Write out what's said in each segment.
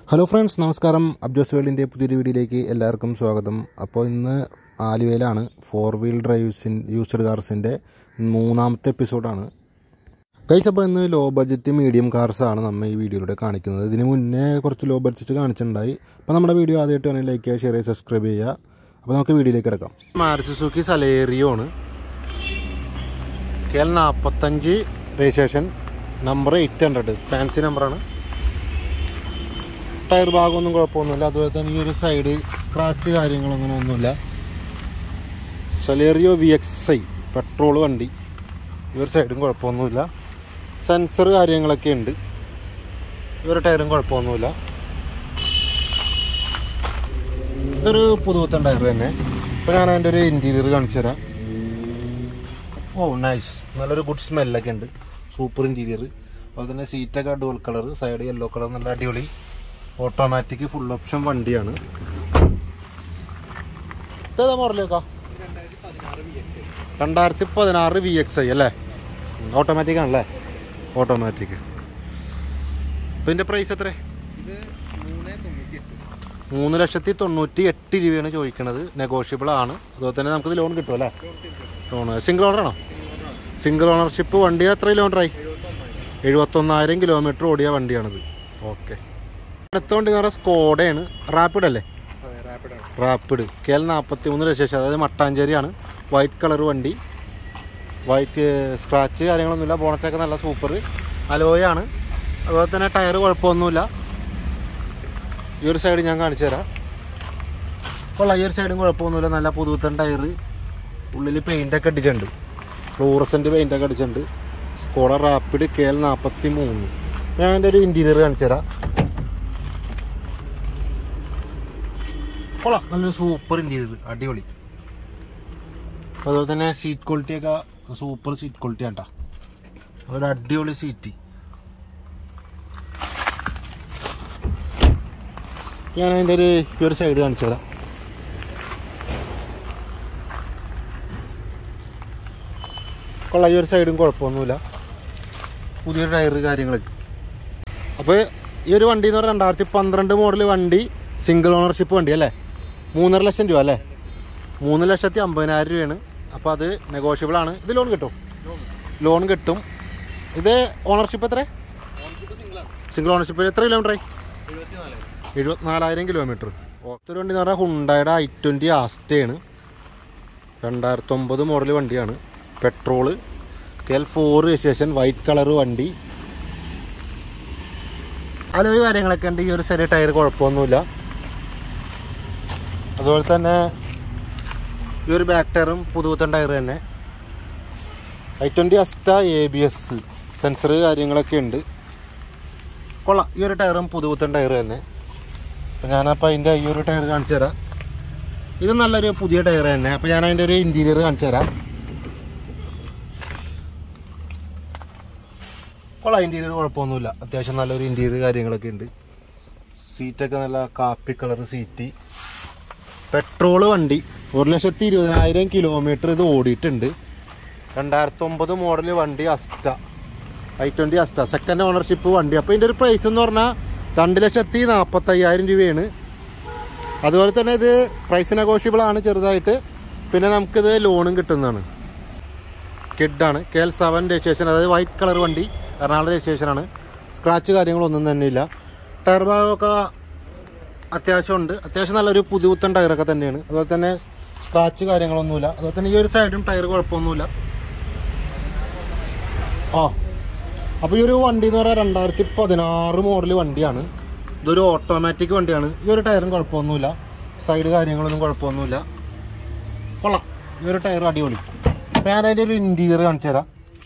hello friends നമസ്കാരം അബ്ജോസ് വേൾഡിൻ്റെ പുതിയൊരു വീഡിയോയിലേക്ക് എല്ലാവർക്കും സ്വാഗതം അപ്പോൾ ഇന്ന് ആലുവയിലാണ് ഫോർ വീൽ ഡ്രൈവ്സിൻ യൂസ്ഡ് കാർസിൻ്റെ മൂന്നാമത്തെ എപ്പിസോഡാണ് ഗൈസ് അപ്പോൾ ഇന്ന് ലോ ബഡ്ജറ്റ് മീഡിയം കാർസാണ് നമ്മൾ ഈ വീഡിയോയിലൂടെ കാണിക്കുന്നത് ഇതിന് മുന്നേ കുറച്ച് ലോ ബഡ്ജറ്റ് കാണിച്ചിട്ടുണ്ടായി അപ്പോൾ നമ്മുടെ വീഡിയോ ആദ്യമായിട്ട് വേണമെങ്കിൽ ലൈക്ക് ചെയ്യുക ഷെയർ ചെയ്യുക സബ്സ്ക്രൈബ് ചെയ്യുക അപ്പോൾ നമുക്ക് വീഡിയോയിലേക്ക് കിടക്കാം മാരുതി സുസുക്കി സലേറിയോ ആണ് കെ എൽ നാൽപ്പത്തഞ്ച് registration number eight hundred fancy നമ്പറാണ് ടയർ ഭാഗമൊന്നും കുഴപ്പമൊന്നുമില്ല അതുപോലെ തന്നെ ഈ ഒരു സൈഡ് സ്ക്രാച്ച് കാര്യങ്ങളങ്ങനെ ഒന്നുമില്ല Celerio V X I petrol വണ്ടി ഈ ഒരു സൈഡും കുഴപ്പമൊന്നുമില്ല സെൻസർ കാര്യങ്ങളൊക്കെ ഉണ്ട് ഈ ഒരു ടയറും കുഴപ്പമൊന്നുമില്ല ഇതൊരു പുതുപുത്തൻ ടയർ തന്നെ ഇപ്പോൾ ഞാൻ അതിൻ്റെ ഒരു ഇൻറ്റീരിയർ കാണിച്ചു തരാം ഓ നൈസ് നല്ലൊരു ഗുഡ് സ്മെല്ലൊക്കെ ഉണ്ട് സൂപ്പർ ഇൻറ്റീരിയർ അതുപോലെ തന്നെ സീറ്റൊക്കെ dual colour side yellow colour നല്ല അടിപൊളി ഓട്ടോമാറ്റിക് ഫുൾ ഓപ്ഷൻ വണ്ടിയാണ് ഇതേതാ മോഡലേക്കാ രണ്ടായിരത്തി പതിനാറ് വി എക്സ് ഐ അല്ലേ ഓട്ടോമാറ്റിക് ആണല്ലേ ഓട്ടോമാറ്റിക് ഇതിൻ്റെ പ്രൈസ് എത്ര ഇത് മൂന്ന് തൊണ്ണൂറ്റി എട്ട് മൂന്ന് ലക്ഷത്തി തൊണ്ണൂറ്റി എട്ട് രൂപയാണ് ചോദിക്കുന്നത് നെഗോഷ്യബിൾ ആണ് അതുപോലെ തന്നെ നമുക്കിത് ലോൺ കിട്ടും അല്ലേ ലോൺ സിംഗിൾ ഓണർ ആണോ സിംഗിൾ ഓണർഷിപ്പ് വണ്ടി എത്ര കിലോമീറ്ററായി എഴുപത്തൊന്നായിരം കിലോമീറ്റർ ഓടിയ വണ്ടിയാണിത് ഓക്കെ അടുത്ത വണ്ടി എന്ന് പറഞ്ഞാൽ സ്കോഡയാണ് റാപ്പിഡ് അല്ലേ അതെ റാപ്പിഡാണ് റാപ്പിഡ് കെ എൽ നാൽപ്പത്തി മൂന്ന് രജിസ്ട്രേഷൻ അതായത് മട്ടാഞ്ചേരിയാണ് വൈറ്റ് കളർ വണ്ടി വൈറ്റ് സ്ക്രാച്ച് കാര്യങ്ങളൊന്നുമില്ല ബോണറ്റൊക്കെ നല്ല സൂപ്പർ അലോയാണ് അതുപോലെ തന്നെ ടയർ കുഴപ്പമൊന്നുമില്ല ഈ ഒരു സൈഡ് ഞാൻ കാണിച്ചു തരാം കൊള്ളാം ഈ ഒരു സൈഡും കുഴപ്പമൊന്നുമില്ല നല്ല പുതുത്തൻ ടയർ ഉള്ളിൽ പെയിൻ്റൊക്കെ അടിച്ചിട്ടുണ്ട് ഫ്ലൂറസൻ്റ് പെയിൻ്റൊക്കെ അടിച്ചിട്ടുണ്ട് സ്കോഡ റാപ്പിഡ് കെ എൽ നാൽപ്പത്തി മൂന്ന് ഞാൻ അതിൻ്റെ ഒരു ഇൻറ്റീരിയർ കാണിച്ചു തരാം കൊള്ളാം നല്ലൊരു സൂപ്പർ ഇൻറ്റീരിയർ അടിപൊളി അതുപോലെ തന്നെ സീറ്റ് ക്വാളിറ്റി ഒക്കെ സൂപ്പർ സീറ്റ് ക്വാളിറ്റി ആട്ടാ ഒരു അടിപൊളി സീറ്റ് ഞാൻ അതിൻ്റെ ഒരു ഈ ഒരു സൈഡ് കാണിച്ചു തരാം കൊള്ളാം ഈ ഒരു സൈഡും കുഴപ്പമൊന്നുമില്ല പുതിയ ടയർ കാര്യങ്ങളൊക്കെ അപ്പോൾ ഈ ഒരു വണ്ടി എന്ന് പറഞ്ഞാൽ രണ്ടായിരത്തി പന്ത്രണ്ട് മോഡൽ വണ്ടി സിംഗിൾ ഓണർഷിപ്പ് വണ്ടി അല്ലേ മൂന്നര ലക്ഷം രൂപ അല്ലേ മൂന്ന് ലക്ഷത്തി അമ്പതിനായിരം രൂപയാണ് അപ്പോൾ അത് നെഗോഷ്യബിൾ ആണ് ഇത് ലോൺ കിട്ടും ലോൺ കിട്ടും ഇത് ഓണർഷിപ്പ് എത്ര ഓൺഷിപ്പ് സിംഗിളാണ് സിംഗിൾ ഓണർഷിപ്പ് എത്ര കിലോമീറ്ററായി എഴുപത്തി നാലായിരം എഴുപത്തിനാലായിരം കിലോമീറ്റർ ഒത്തിരി വണ്ടി എന്ന് പറഞ്ഞാൽ ഹുണ്ടായുടെ ഐ ട്വൻറ്റി ആസ്റ്റയാണ് രണ്ടായിരത്തൊമ്പത് മോഡൽ വണ്ടിയാണ് petrol K L four registration white colour വണ്ടി അലോയ് കാര്യങ്ങളൊക്കെ ഉണ്ട് ഈ ഒരു ചെറിയ ടയർ കുഴപ്പമൊന്നുമില്ല അതുപോലെ തന്നെ ഈ ഒരു ബാക്ക് ടയറും പുതുപുത്തൻ ടയർ തന്നെ I twenty Asta A B S sensor കാര്യങ്ങളൊക്കെ ഉണ്ട് കൊള്ളാം ഈ ഒരു ടയറും പുതുപുത്തൻ ടയർ തന്നെ അപ്പോൾ ഞാനപ്പോൾ അതിൻ്റെ ഈ ഒരു ടയർ കാണിച്ചു തരാം ഇത് നല്ലൊരു പുതിയ ടയർ തന്നെ അപ്പോൾ ഞാൻ അതിൻ്റെ ഒരു ഇൻറ്റീരിയർ കാണിച്ചു തരാം കൊള്ളാം ഇൻറ്റീരിയർ കുഴപ്പമൊന്നുമില്ല അത്യാവശ്യം നല്ലൊരു ഇൻറ്റീരിയർ കാര്യങ്ങളൊക്കെ ഉണ്ട് സീറ്റൊക്കെ നല്ല കാപ്പി കളർ സീറ്റ് പെട്രോൾ വണ്ടി ഒരു ലക്ഷത്തി ഇരുപതിനായിരം കിലോമീറ്റർ ഇത് ഓടിയിട്ടുണ്ട് രണ്ടായിരത്തി ഒമ്പത് മോഡൽ വണ്ടി Asta I twenty Asta second ownership വണ്ടി അപ്പോൾ ഇതിൻ്റെ ഒരു പ്രൈസ് എന്ന് പറഞ്ഞാൽ രണ്ട് ലക്ഷത്തി നാൽപ്പത്തയ്യായിരം രൂപയാണ് അതുപോലെ തന്നെ ഇത് പ്രൈസ് നെഗോഷ്യബിൾ ആണ് ചെറുതായിട്ട് പിന്നെ നമുക്കിത് ലോണും കിട്ടുന്നതാണ് കിഡാണ് കെ എൽ സെവൻ രജിസ്ട്രേഷൻ അതായത് വൈറ്റ് കളർ വണ്ടി എറണാകുളം രജിസ്ട്രേഷനാണ് സ്ക്രാച്ച് കാര്യങ്ങളൊന്നും തന്നെ ഇല്ല ടയർ ഭാഗമൊക്കെ അത്യാവശ്യമുണ്ട് അത്യാവശ്യം നല്ലൊരു പുതുപുത്തൻ ടയറൊക്കെ തന്നെയാണ് അതുപോലെ തന്നെ സ്ക്രാച്ച് കാര്യങ്ങളൊന്നുമില്ല അതുപോലെ തന്നെ ഈ ഒരു സൈഡും ടയർ കുഴപ്പമൊന്നുമില്ല ആ അപ്പോൾ ഈ ഒരു വണ്ടി എന്ന് പറയുന്നത് രണ്ടായിരത്തി പതിനാറ് മോഡൽ വണ്ടിയാണ് ഇതൊരു ഓട്ടോമാറ്റിക് വണ്ടിയാണ് ഈ ഒരു ടയറും കുഴപ്പമൊന്നുമില്ല സൈഡ് കാര്യങ്ങളൊന്നും കുഴപ്പമൊന്നുമില്ല കൊള്ളാം ഈ ഒരു ടയർ അടിപൊളി അപ്പോൾ ഞാൻ അതിൻ്റെ ഒരു ഇൻറ്റീരിയർ കാണിച്ചു തരാം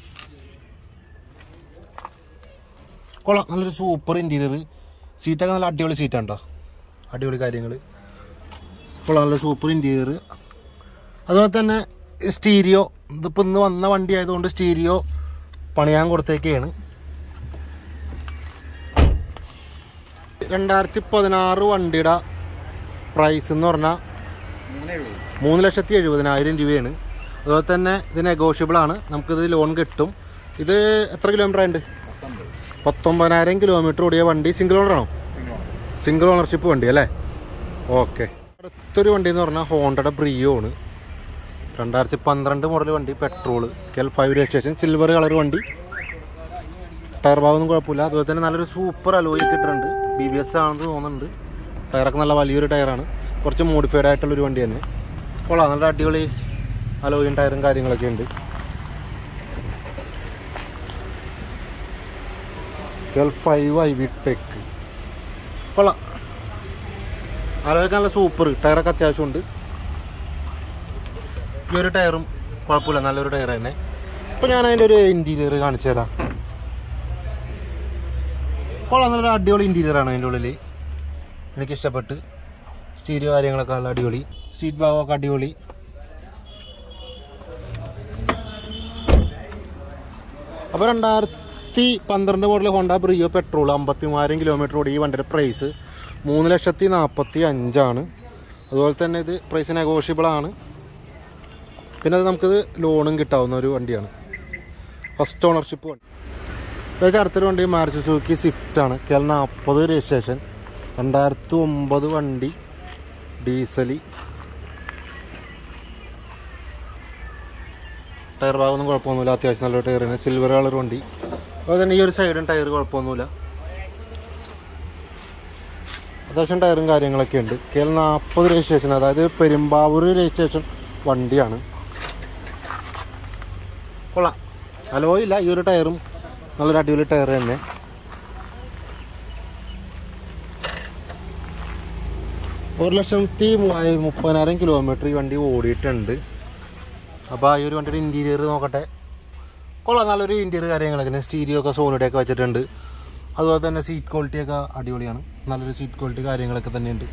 കൊള്ളാം നല്ലൊരു സൂപ്പർ ഇൻറ്റീരിയർ സീറ്റൊക്കെ നല്ല അടിപൊളി സീറ്റാണ് കേട്ടോ അടിപൊളി കാര്യങ്ങൾ കൊള്ളാം നല്ല സൂപ്പർ ഇൻറ്റീരിയർ അതുപോലെ തന്നെ സ്റ്റീരിയോ ഇതിപ്പോൾ ഇന്ന് വന്ന വണ്ടി ആയതുകൊണ്ട് സ്റ്റീരിയോ പണിയാൻ കൊടുത്തേക്കാണ് രണ്ടായിരത്തി പതിനാറ് വണ്ടിയുടെ പ്രൈസ് എന്ന് പറഞ്ഞാൽ മൂന്ന് എഴുപത് മൂന്ന് ലക്ഷത്തി എഴുപതിനായിരം രൂപയാണ് അതുപോലെ തന്നെ ഇത് നെഗോഷ്യബിൾ ആണ് നമുക്കിത് ലോൺ കിട്ടും ഇത് എത്ര കിലോമീറ്റർ ആയിട്ടുണ്ട് പത്തൊമ്പത് പത്തൊമ്പതിനായിരം കിലോമീറ്റർ ഓടിയ വണ്ടി സിംഗിൾ ഓണർ ആണോ സിംഗിൾ സിംഗിൾ ഓണർഷിപ്പ് വണ്ടി അല്ലേ ഓക്കെ അടുത്തൊരു വണ്ടി എന്ന് പറഞ്ഞാൽ ഹോണ്ടയുടെ ബ്രിയോ ആണ് രണ്ടായിരത്തി പന്ത്രണ്ട് മോഡൽ വണ്ടി petrol K L five registration silver colour വണ്ടി ടയർ ഭാഗമൊന്നും കുഴപ്പമില്ല അതുപോലെ തന്നെ നല്ലൊരു സൂപ്പർ അലോയി ഇട്ടിട്ടുണ്ട് ബി ബി എസ് ആണെന്ന് തോന്നുന്നുണ്ട് ടയറൊക്കെ നല്ല വലിയൊരു ടയറാണ് കുറച്ച് മോഡിഫൈഡ് ആയിട്ടുള്ളൊരു വണ്ടി തന്നെ കൊള്ളാം നല്ല അടിപൊളി അലോയും ടയറും കാര്യങ്ങളൊക്കെ ഉണ്ട് K L five I V tech കൊള്ളാം അലോയൊക്കെ നല്ല സൂപ്പർ ടയറൊക്കെ അത്യാവശ്യമുണ്ട് ഈ ഒരു ടയറും കുഴപ്പമില്ല നല്ലൊരു ടയർ തന്നെ അപ്പോൾ ഞാൻ അതിൻ്റെ ഒരു ഇൻറ്റീരിയർ കാണിച്ചു തരാം കൊള്ളാം നല്ലൊരു അടിപൊളി ഇൻറ്റീരിയറാണ് അതിൻ്റെ ഉള്ളിൽ എനിക്കിഷ്ടപ്പെട്ട് സ്റ്റീരിയോ കാര്യങ്ങളൊക്കെ നല്ല അടിപൊളി സീറ്റ് ഭാഗമൊക്കെ അടിപൊളി അപ്പോൾ രണ്ടായിരത്തി പന്ത്രണ്ട് മോഡൽ ഹോണ്ട ബ്രിയോ പെട്രോൾ അമ്പത്തി മൂവായിരം കിലോമീറ്റർ ഓടി ഈ വണ്ടിയുടെ പ്രൈസ് മൂന്ന് ലക്ഷത്തി നാൽപ്പത്തി അഞ്ചാണ് അതുപോലെ തന്നെ ഇത് പ്രൈസ് നെഗോഷ്യബിൾ ആണ് പിന്നെ അത് നമുക്കിത് ലോണും കിട്ടാവുന്ന ഒരു വണ്ടിയാണ് ഫസ്റ്റ് ഓണർഷിപ്പ് വണ്ടി പ്രൈസ് അടുത്തൊരു വണ്ടി മാരുതി സുസുക്കി സ്വിഫ്റ്റ് ആണ് കെ എൽ നാൽപ്പത് രജിസ്ട്രേഷൻ രണ്ടായിരത്തി ഒമ്പത് വണ്ടി ഡീസൽ ടയർ ഭാഗമൊന്നും കുഴപ്പമൊന്നുമില്ല അത്യാവശ്യം നല്ലൊരു ടയറാണ് സിൽവർ കളർ വണ്ടി അതുപോലെ തന്നെ ഈ ഒരു സൈഡും ടയർ കുഴപ്പമൊന്നുമില്ല അത്യാവശ്യം ടയറും കാര്യങ്ങളൊക്കെ ഉണ്ട് കെ എൽ നാൽപ്പത് രജിസ്ട്രേഷൻ അതായത് പെരുമ്പാവൂർ രജിസ്ട്രേഷൻ വണ്ടിയാണ് കൊള്ളാം അലോയില്ല ഈ ഒരു ടയറും നല്ലൊരു അടിപൊളി ടയർ തന്നെ ഒരു ലക്ഷത്തി മൂവായിരം മുപ്പതിനായിരം കിലോമീറ്റർ ഈ വണ്ടി ഓടിയിട്ടുണ്ട് അപ്പോൾ ഈ ഒരു വണ്ടിയുടെ ഇൻറ്റീരിയർ നോക്കട്ടെ കൊള്ളാം നല്ലൊരു ഇൻറ്റീരിയർ കാര്യങ്ങളൊക്കെ സ്റ്റീരിയോ ഒക്കെ സോണിയുടെ ഒക്കെ വെച്ചിട്ടുണ്ട് അതുപോലെ തന്നെ സീറ്റ് ക്വാളിറ്റി ഒക്കെ അടിപൊളിയാണ് നല്ലൊരു സീറ്റ് ക്വാളിറ്റി കാര്യങ്ങളൊക്കെ തന്നെയുണ്ട്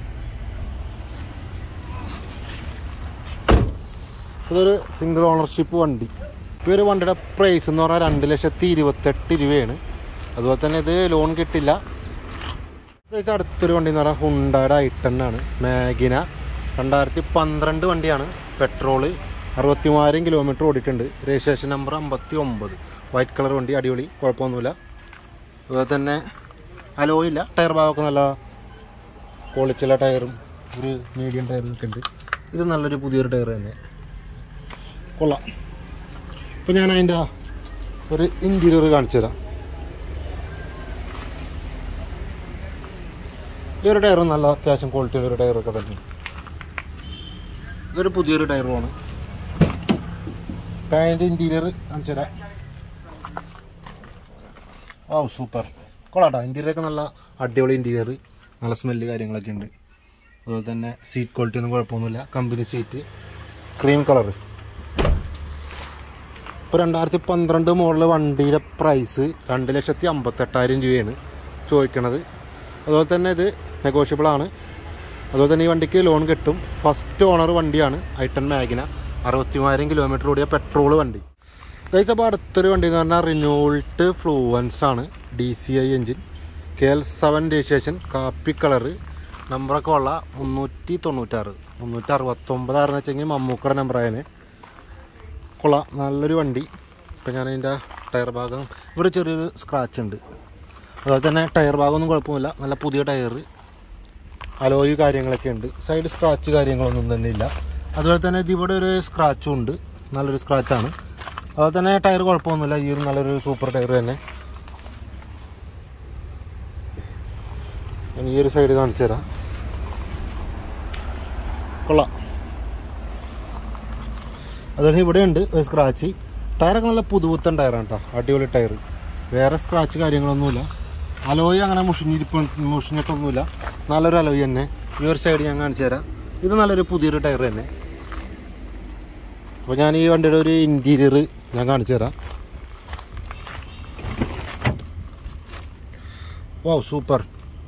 ഇതൊരു സിംഗിൾ ഓണർഷിപ്പ് വണ്ടി ഇപ്പോൾ ഒരു വണ്ടിയുടെ പ്രൈസ് എന്ന് പറഞ്ഞാൽ രണ്ട് ലക്ഷത്തി ഇരുപത്തെട്ട് രൂപയാണ് അതുപോലെ തന്നെ ഇത് ലോൺ കിട്ടില്ല പ്രൈസ് അടുത്തൊരു വണ്ടി എന്ന് പറഞ്ഞാൽ ഹുണ്ടയുടെ ഐട്ടൺ ആണ് മാഗിന രണ്ടായിരത്തി പന്ത്രണ്ട് വണ്ടിയാണ് പെട്രോള് അറുപത്തി മൂവായിരം കിലോമീറ്റർ ഓടിയിട്ടുണ്ട് രജിസ്ട്രേഷൻ നമ്പർ അമ്പത്തി ഒമ്പത് വൈറ്റ് കളർ വണ്ടി അടിപൊളി കുഴപ്പമൊന്നുമില്ല അതുപോലെ തന്നെ അലോ ഇല്ല ടയർ ഭാഗമൊക്കെ നല്ല ക്വാളിറ്റിയുള്ള ടയറും ഒരു മീഡിയം ടയറും ഒക്കെ ഉണ്ട് ഇത് നല്ലൊരു പുതിയൊരു ടയർ തന്നെ കൊള്ളാം ഇപ്പം ഞാൻ അതിൻ്റെ ഒരു ഇൻറ്റീരിയർ കാണിച്ചു തരാം ഈ ഒരു ടയറും നല്ല അത്യാവശ്യം ക്വാളിറ്റി ഉള്ള ഒരു ടയറൊക്കെ തന്നെ ഇതൊരു പുതിയൊരു ടയറുമാണ് ഇപ്പം അതിൻ്റെ ഇൻറ്റീരിയർ കാണിച്ചു തരാം ഓ സൂപ്പർ കൊള്ളാട്ടോ ഇൻറ്റീരിയറൊക്കെ നല്ല അടിപൊളി ഇൻറ്റീരിയർ നല്ല സ്മെല്ല് കാര്യങ്ങളൊക്കെ ഉണ്ട് അതുപോലെ തന്നെ സീറ്റ് ക്വാളിറ്റി ഒന്നും കുഴപ്പമൊന്നുമില്ല കമ്പനി സീറ്റ് ക്രീം കളറ് ഇപ്പോൾ രണ്ടായിരത്തി പന്ത്രണ്ട് മോഡൽ വണ്ടിയുടെ പ്രൈസ് രണ്ട് ലക്ഷത്തി അമ്പത്തെട്ടായിരം രൂപയാണ് ചോദിക്കണത് അതുപോലെ തന്നെ ഇത് നെഗോഷ്യബിൾ ആണ് അതുപോലെ തന്നെ ഈ വണ്ടിക്ക് ലോൺ കിട്ടും ഫസ്റ്റ് ഓണർ വണ്ടിയാണ് ഐട്ടൺ മാഗിന അറുപത്തി മൂവായിരം കിലോമീറ്റർ ഓടിയ പെട്രോൾ വണ്ടി ഗൈസ് അപ്പോൾ അടുത്തൊരു വണ്ടി എന്ന് പറഞ്ഞാൽ റിനോൾട്ട് ഫ്ലൂവൻസ് ആണ് D C I engine K L seven registration കാപ്പി കളറ് നമ്പറൊക്കെ ഉള്ള മുന്നൂറ്റി തൊണ്ണൂറ്റാറ് മുന്നൂറ്റി അറുപത്തൊമ്പതാണെന്ന് വെച്ചെങ്കിൽ മമ്മൂക്കയുടെ നമ്പറായതിന് കൊള്ളാം നല്ലൊരു വണ്ടി ഇപ്പം ഞാൻ അതിൻ്റെ ടയർ ഭാഗം ഇവിടെ ചെറിയൊരു സ്ക്രാച്ച് ഉണ്ട് അതുപോലെ തന്നെ ടയർ ഭാഗമൊന്നും കുഴപ്പമില്ല നല്ല പുതിയ ടയർ അലോയ് കാര്യങ്ങളൊക്കെ ഉണ്ട് സൈഡ് സ്ക്രാച്ച് കാര്യങ്ങളൊന്നും തന്നെ ഇല്ല അതുപോലെ തന്നെ ഇതിവിടെ ഒരു സ്ക്രാച്ചും ഉണ്ട് നല്ലൊരു സ്ക്രാച്ചാണ് അതുപോലെ തന്നെ ടയർ കുഴപ്പമൊന്നുമില്ല ഈ ഒരു നല്ലൊരു സൂപ്പർ ടയർ തന്നെ ഞാൻ ഈ ഒരു സൈഡ് കാണിച്ചു തരാം കൊള്ളാം അതുപോലെ ഇവിടെ ഉണ്ട് ഒരു സ്ക്രാച്ച് ടയറൊക്കെ നല്ല പുതുപുത്തൻ ടയറാണ് കേട്ടോ അടിപൊളി ടയർ വേറെ സ്ക്രാച്ച് കാര്യങ്ങളൊന്നുമില്ല അലോയ് അങ്ങനെ മുഷിഞ്ഞിരിപ്പ് മുഷിഞ്ഞിട്ടൊന്നുമില്ല നല്ലൊരു അലോയ് തന്നെ ഈ ഒരു സൈഡ് ഞാൻ കാണിച്ചു തരാം ഇത് നല്ലൊരു പുതിയൊരു ടയർ തന്നെ അപ്പോൾ ഞാൻ ഈ വണ്ടിയുടെ ഒരു ഇൻറ്റീരിയർ ഞാൻ കാണിച്ചു തരാം ഓ സൂപ്പർ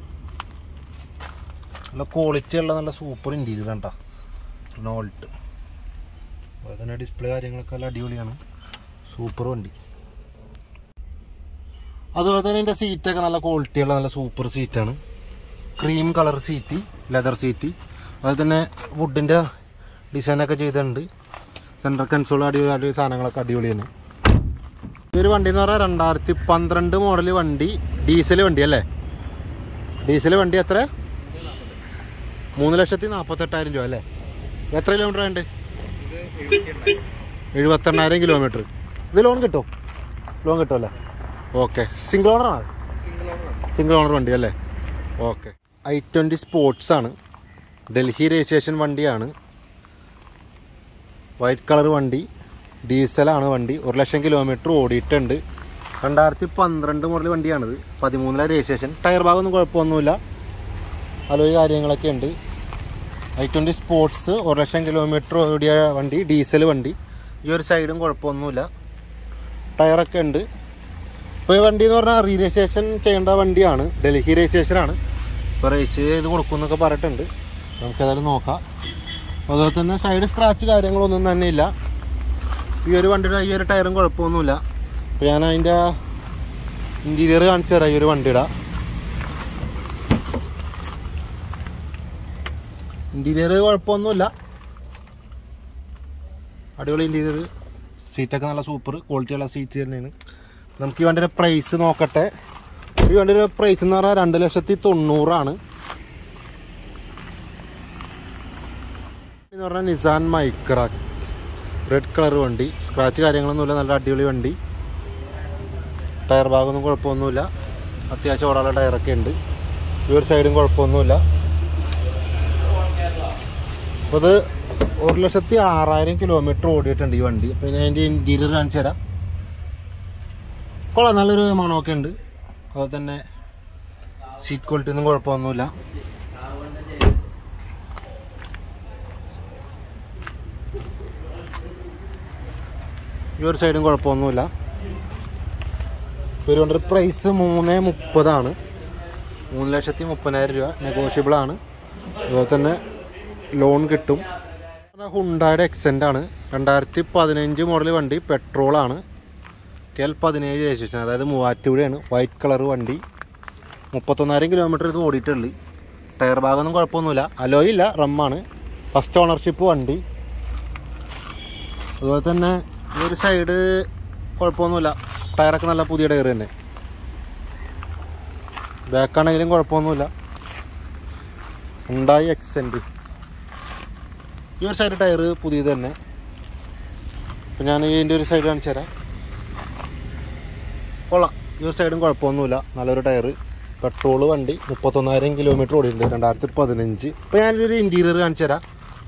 നല്ല ക്വാളിറ്റി ഉള്ള നല്ല സൂപ്പർ ഇൻറ്റീരിയർ ആണ് കേട്ടോ റിനോൾട്ട് അതുപോലെ തന്നെ ഡിസ്പ്ലേ കാര്യങ്ങളൊക്കെ നല്ല അടിപൊളിയാണ് സൂപ്പർ വണ്ടി അതുപോലെ തന്നെ ഇതിൻ്റെ സീറ്റൊക്കെ നല്ല ക്വാളിറ്റിയുള്ള നല്ല സൂപ്പർ സീറ്റാണ് cream colour seat leather seat അതുപോലെ തന്നെ വുഡിൻ്റെ ഡിസൈനൊക്കെ ചെയ്തിട്ടുണ്ട് സെൻട്രൽ കൺസോൾ അടിപൊളി അടിപൊളി സാധനങ്ങളൊക്കെ അടിപൊളി തന്നെ ഈ ഒരു വണ്ടി എന്ന് പറഞ്ഞാൽ രണ്ടായിരത്തി പന്ത്രണ്ട് മോഡൽ വണ്ടി ഡീസൽ വണ്ടി അല്ലേ ഡീസൽ വണ്ടി എത്ര മൂന്ന് ലക്ഷത്തി നാൽപ്പത്തെട്ടായിരം രൂപ അല്ലേ എത്ര കിലോമീറ്റർ ഉണ്ട് ഇത് എഴുപത്തി എണ്ണായിരം എഴുപത്തെണ്ണായിരം കിലോമീറ്റർ ഇത് ലോൺ കിട്ടുമോ ലോൺ കിട്ടുമല്ലേ ഓക്കെ സിംഗിൾ ഓണറാണ് സിംഗിൾ ഓണറാണ് സിംഗിൾ ഓണർ വണ്ടി അല്ലേ ഓക്കെ ഐ ട്വൻറ്റി സ്പോർട്സ് ആണ് ഡൽഹി രജിസ്ട്രേഷൻ വണ്ടിയാണ് വൈറ്റ് കളർ വണ്ടി ഡീസലാണ് വണ്ടി ഒരു ലക്ഷം കിലോമീറ്റർ ഓടിയിട്ടുണ്ട് രണ്ടായിരത്തി പന്ത്രണ്ട് മോഡൽ വണ്ടിയാണിത് പതിമൂന്നിലെ രജിസ്ട്രേഷൻ ടയർ ഭാഗമൊന്നും കുഴപ്പമൊന്നുമില്ല അലോയ് കാര്യങ്ങളൊക്കെ ഉണ്ട് ഐ ട്വൻറ്റി സ്പോർട്സ് ഒരു ലക്ഷം കിലോമീറ്റർ ഓടിയ വണ്ടി ഡീസൽ വണ്ടി ഈ ഒരു സൈഡും കുഴപ്പമൊന്നുമില്ല ടയറൊക്കെ ഉണ്ട് ഇപ്പോൾ ഈ വണ്ടി എന്ന് പറഞ്ഞാൽ റീ രജിസ്ട്രേഷൻ ചെയ്യേണ്ട വണ്ടിയാണ് ഡൽഹി രജിസ്ട്രേഷനാണ് ഇപ്പോൾ രജിസ്റ്റർ ചെയ്ത് കൊടുക്കുമെന്നൊക്കെ പറഞ്ഞിട്ടുണ്ട് നമുക്കേതായാലും നോക്കാം അതുപോലെ തന്നെ സൈഡ് സ്ക്രാച്ച് കാര്യങ്ങളൊന്നും തന്നെ ഇല്ല ഈ ഒരു വണ്ടിയുടെ ഈ ഒരു ടയറും കുഴപ്പമൊന്നുമില്ല അപ്പോൾ ഞാൻ അതിൻ്റെ ഇൻറ്റീരിയർ കാണിച്ചു തരാം ഈ ഒരു വണ്ടിയുടെ ഇൻറ്റീരിയർ കുഴപ്പമൊന്നുമില്ല അടിപൊളി ഇൻറ്റീരിയർ സീറ്റൊക്കെ നല്ല സൂപ്പർ ക്വാളിറ്റിയുള്ള സീറ്റ് തന്നെയാണ് നമുക്ക് ഈ വണ്ടിയുടെ പ്രൈസ് നോക്കട്ടെ ഈ വണ്ടിയുടെ പ്രൈസ് എന്ന് പറഞ്ഞാൽ രണ്ട് ലക്ഷത്തി തൊണ്ണൂറാണ് എന്ന് പറഞ്ഞാൽ നിസാൻ മൈക്ര റെഡ് കളർ വണ്ടി സ്ക്രാച്ച് കാര്യങ്ങളൊന്നുമില്ല നല്ല അടിപൊളി വണ്ടി ടയർ ഭാഗമൊന്നും കുഴപ്പമൊന്നുമില്ല അത്യാവശ്യം ഓടാനുള്ള ടയറൊക്കെ ഉണ്ട് ഈ ഒരു സൈഡും കുഴപ്പമൊന്നുമില്ല അപ്പോൾ ഇത് ഒരു ലക്ഷത്തി ആറായിരം കിലോമീറ്റർ ഓടിയിട്ടുണ്ട് ഈ വണ്ടി അപ്പോൾ ഞാൻ അതിൻ്റെ ഇൻറ്റീരിയർ കാണിച്ചു തരാം കൊള്ളാം നല്ലൊരു മണമൊക്കെ ഉണ്ട് അതുപോലെ തന്നെ സീറ്റ് ക്വാളിറ്റി ഒന്നും കുഴപ്പമൊന്നുമില്ല ഈ ഒരു സൈഡും കുഴപ്പമൊന്നുമില്ല ഒരു കൊണ്ട് പ്രൈസ് മൂന്ന് മുപ്പതാണ് മൂന്ന് ലക്ഷത്തി മുപ്പതിനായിരം രൂപ നെഗോഷ്യബിൾ ആണ് അതുപോലെ തന്നെ ലോൺ കിട്ടും ഹുണ്ടായുടെ എക്സെൻ്റ് ആണ് രണ്ടായിരത്തി പതിനഞ്ച് മോഡൽ വണ്ടി പെട്രോളാണ് കെ എൽ പതിനേഴ് രജിസ്ട്രേഷൻ അതായത് മൂവാറ്റുപുഴയാണ് വൈറ്റ് കളർ വണ്ടി മുപ്പത്തൊന്നായിരം കിലോമീറ്റർ ഇത് ഓടിയിട്ടുള്ളു ടയർ ഭാഗമൊന്നും കുഴപ്പമൊന്നുമില്ല അലോയ് ഇല്ല റമ്മാണ് ഫസ്റ്റ് ഓണർഷിപ്പ് വണ്ടി അതുപോലെ തന്നെ ഈ ഒരു സൈഡ് കുഴപ്പമൊന്നുമില്ല ടയറൊക്കെ നല്ല പുതിയ ടയർ തന്നെ ബാക്കാണെങ്കിലും കുഴപ്പമൊന്നുമില്ല ഉണ്ടായി എക്സെൻറ്റ് ഈ ഒരു സൈഡ് ടയർ പുതിയത് തന്നെ അപ്പം ഞാൻ ഇതിൻ്റെ ഒരു സൈഡ് കാണിച്ചു തരാം കൊള്ളാം ഈ ഒരു സൈഡും കുഴപ്പമൊന്നുമില്ല നല്ലൊരു ടയർ പെട്രോൾ വണ്ടി മുപ്പത്തൊന്നായിരം കിലോമീറ്റർ ഓടിയിട്ടുണ്ട് രണ്ടായിരത്തി പതിനഞ്ച് ഇപ്പോൾ ഞാനൊരു ഇൻറ്റീരിയർ കാണിച്ചു തരാം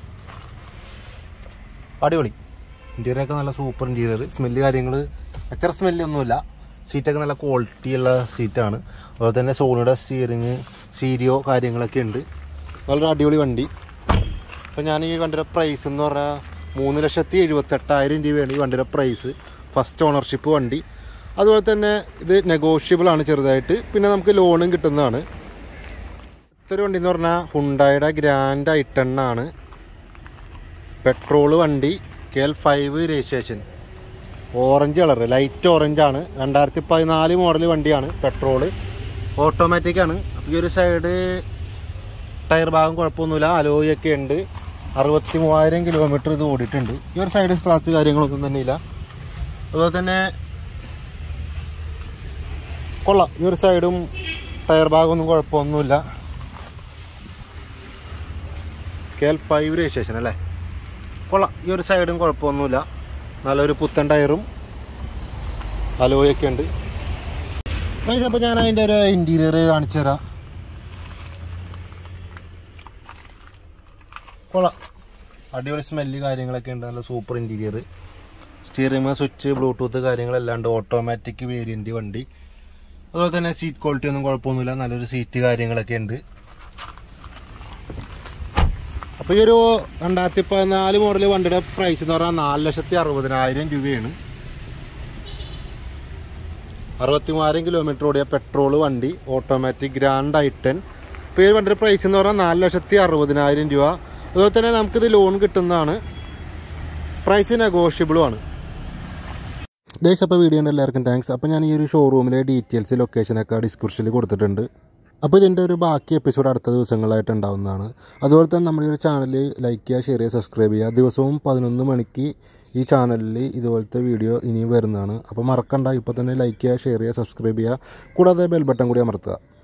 അടിപൊളി ഇൻറ്റീരിയറൊക്കെ നല്ല സൂപ്പർ ഇൻറ്റീരിയർ സ്മെല്ല് കാര്യങ്ങൾ അച്ചറ സ്മെല്ലൊന്നുമില്ല സീറ്റൊക്കെ നല്ല ക്വാളിറ്റിയുള്ള സീറ്റാണ് അതുപോലെ തന്നെ സോണിയുടെ സ്റ്റിയറിങ് സീരിയോ കാര്യങ്ങളൊക്കെ ഉണ്ട് നല്ലൊരു അടിപൊളി വണ്ടി അപ്പോൾ ഞാൻ ഈ വണ്ടിയുടെ പ്രൈസ് എന്ന് പറഞ്ഞാൽ മൂന്ന് ലക്ഷത്തി എഴുപത്തെട്ടായിരം രൂപയാണ് ഈ വണ്ടിയുടെ പ്രൈസ് ഫസ്റ്റ് ഓണർഷിപ്പ് വണ്ടി അതുപോലെ തന്നെ ഇത് നെഗോഷ്യബിൾ ആണ് ചെറുതായിട്ട് പിന്നെ നമുക്ക് ലോണും കിട്ടുന്നതാണ് ഇത്തൊരു വണ്ടി എന്ന് പറഞ്ഞാൽ ഹുണ്ടായുടെ ഗ്രാൻഡ് ഐട്ടണ്ണാണ് പെട്രോള് വണ്ടി K L five registration orange colour light orange ആണ് രണ്ടായിരത്തി പതിനാല് മോഡൽ വണ്ടിയാണ് പെട്രോള് ഓട്ടോമാറ്റിക് ആണ് അപ്പോൾ ഈ ഒരു സൈഡ് ടയർ ഭാഗം കുഴപ്പമൊന്നുമില്ല അലോയ് ഒക്കെ ഉണ്ട് അറുപത്തി മൂവായിരം കിലോമീറ്റർ ഇത് ഓടിയിട്ടുണ്ട് ഈ ഒരു സൈഡ് സ്ക്രാച്ച് കാര്യങ്ങളൊന്നും തന്നെ ഇല്ല അതുപോലെ തന്നെ കൊള്ളാം ഈ ഒരു സൈഡും ടയർ ഭാഗമൊന്നും കുഴപ്പമൊന്നുമില്ല കെ എൽ ഫൈവ് രജിസ്ട്രേഷൻ അല്ലേ കൊള്ളാം ഈ ഒരു സൈഡും കുഴപ്പമൊന്നുമില്ല നല്ലൊരു പുത്തൻ ടയറും അലോയൊക്കെ ഉണ്ട് അപ്പോൾ ഞാൻ അതിൻ്റെ ഒരു ഇൻറ്റീരിയർ കാണിച്ചു തരാം കൊള്ളാം അടിപൊളി സ്മെല്ല് കാര്യങ്ങളൊക്കെ ഉണ്ട് നല്ല super interior steering switch Bluetooth കാര്യങ്ങളെല്ലാം ഉണ്ട് ഓട്ടോമാറ്റിക് വേരിയൻ്റ് വണ്ടി അതുപോലെ തന്നെ സീറ്റ് ക്വാളിറ്റി ഒന്നും കുഴപ്പമൊന്നുമില്ല നല്ലൊരു സീറ്റ് കാര്യങ്ങളൊക്കെ ഉണ്ട് അപ്പോൾ ഈ ഒരു രണ്ടായിരത്തി പതിനാല് മോഡൽ വണ്ടിയുടെ പ്രൈസ് എന്ന് പറഞ്ഞാൽ നാല് ലക്ഷത്തി അറുപതിനായിരം രൂപയാണ് അറുപത്തി മൂവായിരം കിലോമീറ്റർ ഓടിയ പെട്രോൾ വണ്ടി ഓട്ടോമാറ്റിക് ഗ്രാൻഡ് ഐട്ടൻ ഇപ്പോൾ ഈ വണ്ടിയുടെ പ്രൈസ് എന്ന് പറഞ്ഞാൽ നാല് ലക്ഷത്തി അറുപതിനായിരം രൂപ അതുപോലെ തന്നെ നമുക്കിത് ലോൺ കിട്ടുന്നതാണ് പ്രൈസ് നെഗോഷ്യബിളും ആണ് ഗൈസ് അപ്പോൾ വീഡിയോ ഉണ്ട് എല്ലാവർക്കും താങ്ക്സ് അപ്പോൾ ഞാൻ ഈ ഒരു ഷോറൂമിലെ ഡീറ്റെയിൽസ് ലൊക്കേഷനൊക്കെ ഡിസ്ക്രിപ്ഷനിൽ കൊടുത്തിട്ടുണ്ട് അപ്പോൾ ഇതിൻ്റെ ഒരു ബാക്കി എപ്പിസോഡ് അടുത്ത ദിവസങ്ങളായിട്ട് ഉണ്ടാവുന്നതാണ് അതുപോലെ തന്നെ നമ്മുടെ ഈ ഒരു ചാനൽ ലൈക്ക് ചെയ്യുക ഷെയർ ചെയ്യുക സബ്സ്ക്രൈബ് ചെയ്യുക ദിവസവും പതിനൊന്ന് മണിക്ക് ഈ ചാനലിൽ ഇതുപോലത്തെ വീഡിയോ ഇനിയും വരുന്നതാണ് അപ്പോൾ മറക്കണ്ട ഇപ്പോൾ തന്നെ ലൈക്ക് ചെയ്യുക ഷെയർ ചെയ്യുക സബ്സ്ക്രൈബ് ചെയ്യുക കൂടാതെ ബെൽ ബട്ടൺ കൂടി അമർത്തുക